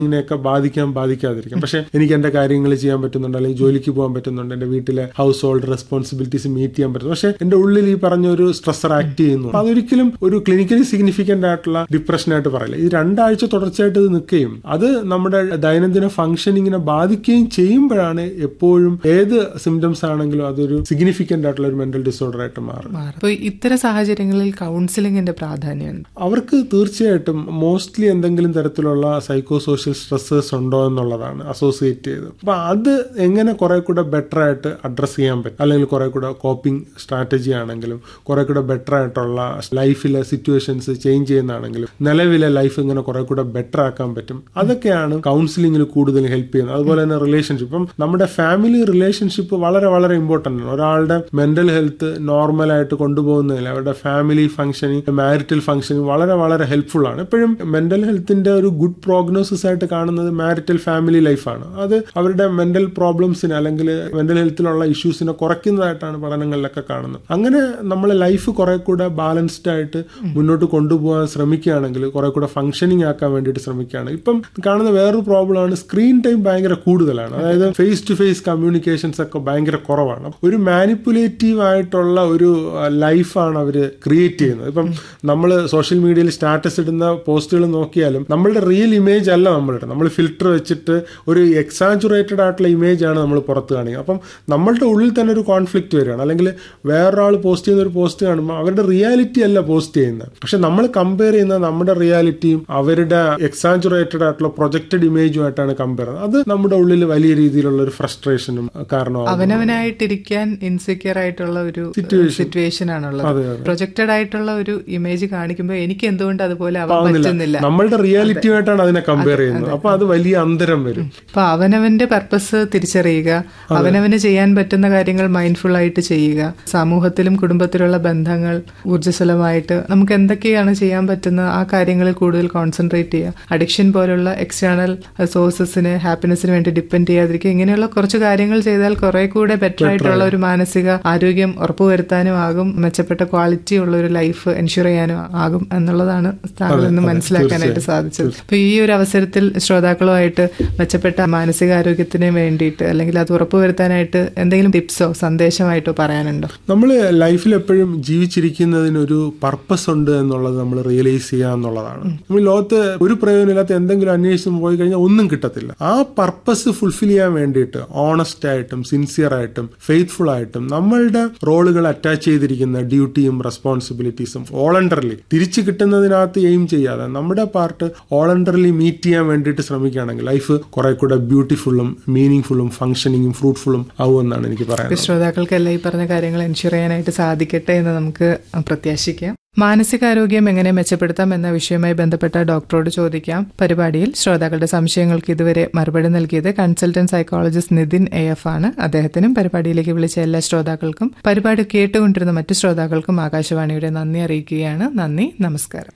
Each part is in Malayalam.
ഇങ്ങനെയൊക്കെ ബാധിക്കാൻ ബാധിക്കാതിരിക്കാം പക്ഷെ എനിക്ക് എന്റെ കാര്യങ്ങൾ ചെയ്യാൻ പറ്റുന്നുണ്ട് അല്ലെങ്കിൽ ജോലിക്ക് പോകാൻ പറ്റുന്നുണ്ട് എന്റെ വീട്ടിലെ ഹൗസ് ഹോൾഡ് റെസ്പോൺസിബിലിറ്റീസ് മീറ്റ് ചെയ്യാൻ പറ്റുന്നു പക്ഷെ എന്റെ ഉള്ളിൽ ഈ പറഞ്ഞ ഒരു സ്ട്രെസ്സർ ആക്ട് ചെയ്യുന്നു അപ്പൊ അതൊരിക്കലും ഒരു ക്ലിനിക്കലി സിഗ്നിഫിക്കന്റ് ആയിട്ടുള്ള ഡിപ്രഷനായിട്ട് പറയില്ല ഇത് രണ്ടാഴ്ച തുടർച്ചയായിട്ട് ഇത് നിൽക്കുകയും അത് നമ്മുടെ ദൈനംദിന ഫംഗ്ഷനിങ്ങിനെ ബാധിക്കുകയും ചെയ്യുമ്പോഴാണ് എപ്പോഴും ഏത് സിംറ്റംസ് ആണെങ്കിലും അതൊരു സിഗ്നിഫിക്കന്റ് ആയിട്ടുള്ള ഒരു മെന്റൽ ഡിസോർഡർ ആയിട്ട് മാറും മാറും അപ്പൊ ഇത്തരം സാഹചര്യങ്ങളിൽ കൗൺസിലിംഗിന്റെ പ്രാധാന്യം എന്ത്? അവർക്ക് തീർച്ചയായിട്ടും മോസ്റ്റ്ലി എന്തെങ്കിലും തരത്തിലുള്ള സൈക്കോ സോഷ്യൽ സ്ട്രെസ്സേഴ്സ് ഉണ്ടോ എന്നുള്ളതാണ് അസോസിയേറ്റ് ചെയ്ത് അപ്പൊ അത് എങ്ങനെ കുറെ കൂടെ ബെറ്റർ ആയിട്ട് അഡ്രസ് ചെയ്യാൻ പറ്റും അല്ലെങ്കിൽ കുറെ കൂടെ കോപ്പിംഗ് സ്ട്രാറ്റജി ആണെങ്കിലും കുറെ കൂടെ ബെറ്റർ ആയിട്ടുള്ള ലൈഫിലെ സിറ്റുവേഷൻസ് ചേഞ്ച് ചെയ്യുന്നതാണെങ്കിലും നിലവിലെ ലൈഫ് ഇങ്ങനെ കുറെ കൂടെ ബെറ്റർ ആക്കാൻ പറ്റും അതൊക്കെയാണ് കൗൺസിലിംഗിൽ കൂടുതൽ ഹെൽപ്പ് ചെയ്യുന്നത് അതുപോലെ തന്നെ റിലേഷൻഷിപ്പ് ഇപ്പം നമ്മുടെ ഫാമിലി റിലേഷൻഷിപ്പ് വളരെ വളരെ ഇമ്പോർട്ടൻ്റ് ആണ് ഒരാളുടെ മെന്റൽ ഹെൽത്ത് നോർമലായിട്ട് കൊണ്ടുപോകുന്നതിൽ അവരുടെ ഫാമിലി ഫംഗ്ഷനിങ് മാരിറ്റൽ ഫംഗ്ഷനിങ് വളരെ വളരെ ഹെൽപ്ഫുൾ ആണ് എപ്പോഴും മെന്റൽ ഹെൽത്തിന്റെ ഒരു ഗുഡ് പ്രോഗ്നോസിസ് ആയിട്ട് കാണുന്നത് മാരിറ്റൽ ഫാമിലി ലൈഫാണ് അത് അവരുടെ മെന്റൽ പ്രോബ്ലംസിനെ അല്ലെങ്കിൽ മെന്റൽ ഹെൽത്തിലുള്ള ഇഷ്യൂസിനെ കുറയ്ക്കുന്നതായിട്ടാണ് പഠനങ്ങളിലൊക്കെ കാണുന്നത് അങ്ങനെ നമ്മളെ ലൈഫ് കുറെ കൂടെ ബാലൻസ്ഡ് ആയിട്ട് മുന്നോട്ട് കൊണ്ടുപോകാൻ ശ്രമിക്കുകയാണെങ്കിൽ കുറെ കൂടെ ഫംഗ്ഷനിങ് ആക്കാൻ വേണ്ടിയിട്ട് ശ്രമിക്കുകയാണ് ഇപ്പം കാണുന്ന വേറൊരു പ്രോബ്ലമാണ് സ്ക്രീൻ ടൈം ഭയങ്കര കൂടുതലാണ് അതായത് ഫേസ് ടു ഫേസ് കമ്മ്യൂണിക്കേഷൻസ് ഒക്കെ ഭയങ്കര കുറവാണ് ഒരു മാനിപ്പുലേറ്റീവ് ആയിട്ടുള്ള ഒരു ലൈഫാണ് അവർ ക്രിയേറ്റ് ചെയ്യുന്നത് ഇപ്പം നമ്മൾ സോഷ്യൽ മീഡിയയിൽ സ്റ്റാറ്റസ് ഇടുന്ന പോസ്റ്റുകൾ നോക്കിയാലും നമ്മളുടെ റിയൽ ഇമേജ് അല്ല നമ്മളുടെ നമ്മൾ ഫിൽറ്റർ വെച്ചിട്ട് ഒരു എക്സാജുറേറ്റഡ് ആയിട്ടുള്ള ഇമേജ് ആണ് നമ്മൾ പുറത്ത് കാണിക്കുക അപ്പം നമ്മളുടെ ഉള്ളിൽ തന്നെ ഒരു കോൺഫ്ലിക്റ്റ് വരികയാണ് അല്ലെങ്കിൽ വേറൊരാൾ പോസ്റ്റ് ചെയ്യുന്ന ഒരു പോസ്റ്റ് കാണുമ്പോൾ അവരുടെ റിയാലിറ്റി അല്ല പോസ്റ്റ് ചെയ്യുന്നത് പക്ഷെ നമ്മൾ കമ്പയർ ചെയ്യുന്ന നമ്മുടെ റിയാലിറ്റിയും അവരുടെ എക്സാജുറേറ്റഡ് ആയിട്ടുള്ള പ്രൊജക്റ്റഡ് ഇമേജുമായിട്ടാണ് കമ്പയർ ചെയ്യുന്നത് അത് നമ്മുടെ ഉള്ളിൽ വലിയ രീതിയിലുള്ള ഒരു ഫ്രസ്ട്രേഷനും കാരണമാകും അവനവനായിട്ടിരിക്കാൻ ഇൻസെക്യൂർ ആയിട്ടുള്ള ഒരു സിറ്റുവേഷൻ ആണുള്ളത് പ്രൊജക്റ്റഡ് ആയിട്ടുള്ള ഒരു ഇമേജ് കാണിക്കുമ്പോൾ എനിക്ക് എന്തുകൊണ്ട് അതുപോലെ ആവാൻ പറ്റുന്നില്ല നമ്മളുടെ റിയാലിറ്റിയുമായിട്ടാണ് അതിനെ കമ്പയർ ചെയ്യുന്നത് അപ്പൊ അത് വലിയ അന്തരം വരും അപ്പൊ അവനവന്റെ പർപ്പസ് തിരിച്ചറിയുക അവനവന് ചെയ്യാൻ പറ്റുന്ന കാര്യങ്ങൾ മൈൻഡ്ഫുൾ ആയിട്ട് ചെയ്യുക സമൂഹത്തിലും കുടുംബത്തിലുള്ള ബന്ധങ്ങൾ ഊർജ്ജസ്വലമായിട്ട് നമുക്ക് എന്തൊക്കെയാണ് ചെയ്യാൻ പറ്റുന്ന ആ കാര്യങ്ങളിൽ കൂടുതൽ കോൺസെൻട്രേറ്റ് ചെയ്യുക അഡിക്ഷൻ പോലുള്ള എക്സ്റ്റേണൽ സോഴ്സസിന് ഹാപ്പിനെസ്സിന് വേണ്ടി ഡിപ്പെൻഡ് ചെയ്യാതിരിക്കുക ഇങ്ങനെയുള്ള കുറച്ച് കാര്യങ്ങൾ ചെയ്താൽ കുറെ കൂടെ ബെറ്റർ ആയിട്ടുള്ള ഒരു മാനസിക ആരോഗ്യം ഉറപ്പുവരുത്താനും ആകും മെച്ചപ്പെട്ട ക്വാളിറ്റി ഉള്ള ഒരു ലൈഫ് എൻഷുർ ചെയ്യാനും ആകും എന്നുള്ളതാണ് താങ്കൾ ഇന്ന് മനസ്സിലാക്കാനായിട്ട് സാധിച്ചത് അപ്പൊ ഈ ഒരു അവസരത്തിൽ ശ്രോതാക്കളുമായിട്ട് മെച്ചപ്പെട്ട മാനസികാരോഗ്യത്തിന് വേണ്ടിയിട്ട് അല്ലെങ്കിൽ അത് ഉറപ്പുവരുത്താനായിട്ട് എന്തെങ്കിലും ടിപ്സോ സന്ദേശമായിട്ടോ പറയാനുണ്ടോ നമ്മൾ ലൈഫിൽ എപ്പോഴും ജീവിച്ചിരിക്കുന്നതിനൊരു പർപ്പസ് ഉണ്ട് എന്നുള്ളത് നമ്മൾ റിയലൈസ് ചെയ്യുക എന്നുള്ളതാണ് നമ്മൾ ലോകത്ത് ഒരു പ്രയോജനമില്ലാത്ത എന്തെങ്കിലും അന്വേഷിച്ച് പോയി കഴിഞ്ഞാൽ ഒന്നും കിട്ടത്തില്ല ആ പർപ്പസ് ഫുൾഫിൽ ചെയ്യാൻ വേണ്ടിയിട്ട് ഓണസ്റ്റ് ആയിട്ടും സിൻസിയർ ആയിട്ടും ഫെയ്ത്ത്ഫുൾ ആയിട്ടും നമ്മളുടെ റോളുകൾ അറ്റാച്ച് ചെയ്തിരിക്കുന്ന ഡ്യൂട്ടിയും റെസ്പോൺസിബിലിറ്റീസും വോളണ്ടറിലി തിരിച്ചു കിട്ടുന്നതിനകത്ത് എയിം ചെയ്യാതെ നമ്മുടെ പാർട്ട് വോളണ്ടറിലി മീറ്റ് ചെയ്യാൻ വേണ്ടിയിട്ട് ശ്രമിക്കുകയാണെങ്കിൽ ലൈഫ് കുറെ കൂടെ ബ്യൂട്ടിഫുള്ളും മീനിങ് ഫുള്ളും ഫംഗ്ഷനിങ്ങും ഫ്രൂട്ട്ഫുള്ളും ആവുമെന്നാണ് എനിക്ക് പറയാനുള്ളത് ശ്രോതാക്കൾക്കെല്ലാം ഈ പറഞ്ഞ കാര്യങ്ങൾ എൻഷുർ ചെയ്യാനായിട്ട് സാധിക്കട്ടെ എന്ന് നമുക്ക് പ്രത്യാശിക്കാം മാനസികാരോഗ്യം എങ്ങനെ മെച്ചപ്പെടുത്താം എന്ന വിഷയവുമായി ബന്ധപ്പെട്ട ഡോക്ടറോട് ചോദിക്കാം പരിപാടിയിൽ ശ്രോതാക്കളുടെ സംശയങ്ങൾക്ക് ഇതുവരെ മറുപടി നൽകിയത് consultant psychologist Nithin A F ആണ് അദ്ദേഹത്തിനും പരിപാടിയിലേക്ക് വിളിച്ച എല്ലാ ശ്രോതാക്കൾക്കും പരിപാടി കേട്ടുകൊണ്ടിരുന്ന മറ്റു ശ്രോതാക്കൾക്കും ആകാശവാണിയുടെ നന്ദി അറിയിക്കുകയാണ് നന്ദി നമസ്കാരം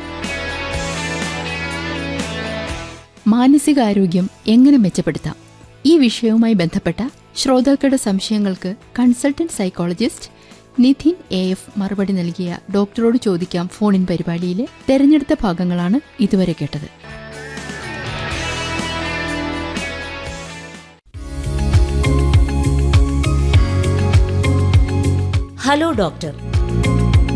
മാനസികാരോഗ്യം എങ്ങനെ മെച്ചപ്പെടുത്താം ഈ വിഷയവുമായി ബന്ധപ്പെട്ട ശ്രോതാക്കളുടെ സംശയങ്ങൾക്ക് consultant psychologist Nidhin A F മറുപടി നൽകിയ ഡോക്ടറോട് ചോദിക്കാം ഫോണിൻ പരിപാടിയിലെ തെരഞ്ഞെടുത്ത ഭാഗങ്ങളാണ് ഇതുവരെ കേട്ടത് ഹലോ ഡോക്ടർ